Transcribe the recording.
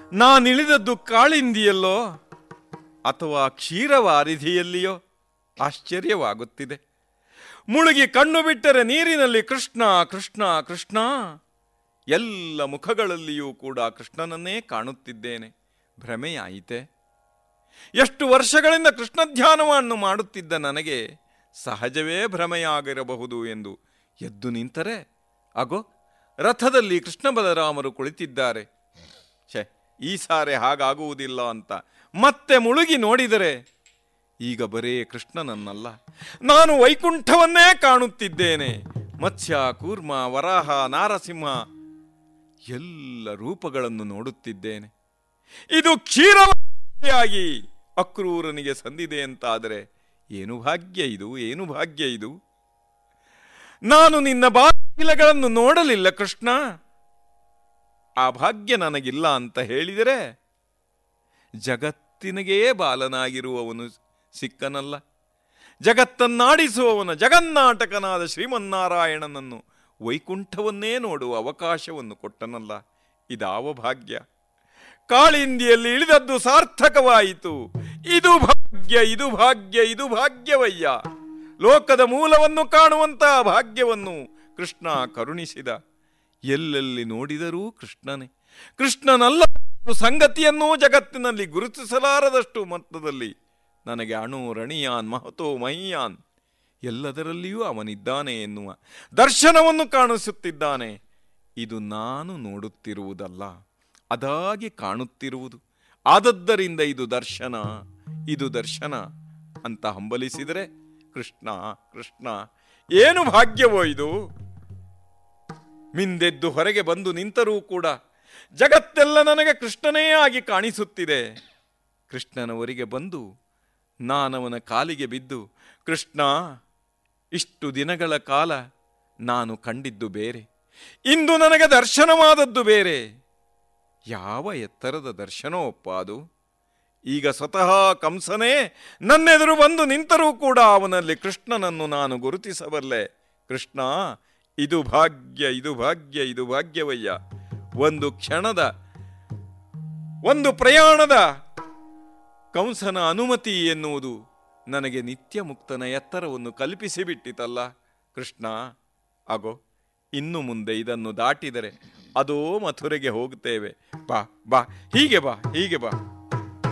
ನಾನಿಳಿದದ್ದು ಕಾಳಿಂದಿಯಲ್ಲೋ ಅಥವಾ ಕ್ಷೀರವಾರಿಧಿಯಲ್ಲಿಯೋ ಆಶ್ಚರ್ಯವಾಗುತ್ತಿದೆ ಮುಳುಗಿ ಕಣ್ಣು ಬಿಟ್ಟರೆ ನೀರಿನಲ್ಲಿ ಕೃಷ್ಣ ಕೃಷ್ಣ ಕೃಷ್ಣ ಎಲ್ಲ ಮುಖಗಳಲ್ಲಿಯೂ ಕೂಡ ಕೃಷ್ಣನನ್ನೇ ಕಾಣುತ್ತಿದ್ದೇನೆ ಭ್ರಮೆಯಾಯಿತೆ ಎಷ್ಟು ವರ್ಷಗಳಿಂದ ಕೃಷ್ಣ ಧ್ಯಾನವನ್ನು ಮಾಡುತ್ತಿದ್ದ ನನಗೆ ಸಹಜವೇ ಭ್ರಮೆಯಾಗಿರಬಹುದು ಎಂದು ಎದ್ದು ನಿಂತರೆ ಅಗೋ ರಥದಲ್ಲಿ ಕೃಷ್ಣ ಬಲರಾಮರು ಕುಳಿತಿದ್ದಾರೆ ಛೆ ಈ ಸಾರೆ ಹಾಗಾಗುವುದಿಲ್ಲ ಅಂತ ಮತ್ತೆ ಮುಳುಗಿ ನೋಡಿದರೆ ಈಗ ಬರೇ ಕೃಷ್ಣನನ್ನಲ್ಲ ನಾನು ವೈಕುಂಠವನ್ನೇ ಕಾಣುತ್ತಿದ್ದೇನೆ ಮತ್ಸ್ಯ ಕೂರ್ಮ ವರಾಹ ನಾರಸಿಂಹ ಎಲ್ಲ ರೂಪಗಳನ್ನು ನೋಡುತ್ತಿದ್ದೇನೆ ಇದು ಕ್ಷೀರವಾಗಿ ಅಕ್ರೂರನಿಗೆ ಸಂದಿದೆ ಅಂತಾದರೆ ಏನು ಭಾಗ್ಯ ಇದು ಏನು ಭಾಗ್ಯ ಇದು ನಾನು ನಿನ್ನ ಬಾಗಿಲಗಳನ್ನು ನೋಡಲಿಲ್ಲ ಕೃಷ್ಣ ಆ ಭಾಗ್ಯ ನನಗಿಲ್ಲ ಅಂತ ಹೇಳಿದರೆ ಜಗತ್ತಿನಗೇ ಬಾಲನಾಗಿರುವವನು ಸಿಕ್ಕನಲ್ಲ ಜಗತ್ತನ್ನಾಡಿಸುವವನ ಜಗನ್ನಾಟಕನಾದ ಶ್ರೀಮನ್ನಾರಾಯಣನನ್ನು ವೈಕುಂಠವನ್ನೇ ನೋಡುವ ಅವಕಾಶವನ್ನು ಕೊಟ್ಟನಲ್ಲ ಇದಾವ ಭಾಗ್ಯ ಕಾಳಿಂದಿಯಲ್ಲಿ ಇಳಿದದ್ದು ಸಾರ್ಥಕವಾಯಿತು ಇದು ಭಾಗ್ಯ ಇದು ಭಾಗ್ಯ ಇದು ಭಾಗ್ಯವಯ್ಯ ಲೋಕದ ಮೂಲವನ್ನು ಕಾಣುವಂತಹ ಭಾಗ್ಯವನ್ನು ಕೃಷ್ಣ ಕರುಣಿಸಿದ ಎಲ್ಲೆಲ್ಲಿ ನೋಡಿದರೂ ಕೃಷ್ಣನೇ ಕೃಷ್ಣನಲ್ಲ ಸಂಗತಿಯನ್ನೂ ಜಗತ್ತಿನಲ್ಲಿ ಗುರುತಿಸಲಾರದಷ್ಟು ಮಟ್ಟದಲ್ಲಿ ನನಗೆ ಅಣು ರಣಿಯಾನ್ ಮಹತೋ ಮಹಿಯಾನ್ ಎಲ್ಲದರಲ್ಲಿಯೂ ಅವನಿದ್ದಾನೆ ಎನ್ನುವ ದರ್ಶನವನ್ನು ಕಾಣಿಸುತ್ತಿದ್ದಾನೆ ಇದು ನಾನು ನೋಡುತ್ತಿರುವುದಲ್ಲ ಅದಾಗಿ ಕಾಣುತ್ತಿರುವುದು ಆದದ್ದರಿಂದ ಇದು ದರ್ಶನ ಇದು ದರ್ಶನ ಅಂತ ಹಂಬಲಿಸಿದರೆ ಕೃಷ್ಣ ಕೃಷ್ಣ ಏನು ಭಾಗ್ಯವೋ ಇದು ಮಿಂದೆದ್ದು ಹೊರಗೆ ಬಂದು ನಿಂತರೂ ಕೂಡ ಜಗತ್ತೆಲ್ಲ ನನಗೆ ಕೃಷ್ಣನೇ ಆಗಿ ಕಾಣಿಸುತ್ತಿದೆ ಕೃಷ್ಣನವರಿಗೆ ಬಂದು ನಾನವನ ಕಾಲಿಗೆ ಬಿದ್ದು ಕೃಷ್ಣ ಇಷ್ಟು ದಿನಗಳ ಕಾಲ ನಾನು ಕಂಡಿದ್ದು ಬೇರೆ ಇಂದು ನನಗೆ ದರ್ಶನವಾದದ್ದು ಬೇರೆ ಯಾವ ಎತ್ತರದ ದರ್ಶನವಪ್ಪ ಅದು ಈಗ ಸ್ವತಃ ಕಂಸನೇ ನನ್ನೆದುರು ಬಂದು ನಿಂತರೂ ಕೂಡ ಅವನಲ್ಲಿ ಕೃಷ್ಣನನ್ನು ನಾನು ಗುರುತಿಸಬಲ್ಲೆ ಕೃಷ್ಣ ಇದು ಭಾಗ್ಯ ಇದು ಭಾಗ್ಯ ಇದು ಭಾಗ್ಯವಯ್ಯ ಒಂದು ಕ್ಷಣದ ಒಂದು ಪ್ರಯಾಣದ ಕಂಸನ ಅನುಮತಿ ಎನ್ನುವುದು ನನಗೆ ನಿತ್ಯ ಮುಕ್ತನ ಎತ್ತರವನ್ನು ಕಲ್ಪಿಸಿಬಿಟ್ಟಿತಲ್ಲ ಕೃಷ್ಣ ಆಗೋ ಇನ್ನು ಮುಂದೆ ಇದನ್ನು ದಾಟಿದರೆ ಅದೋ ಮಥುರೆಗೆ ಹೋಗುತ್ತೇವೆ ಬಾ ಬಾ ಹೀಗೆ ಬಾ ಹೀಗೆ ಬಾ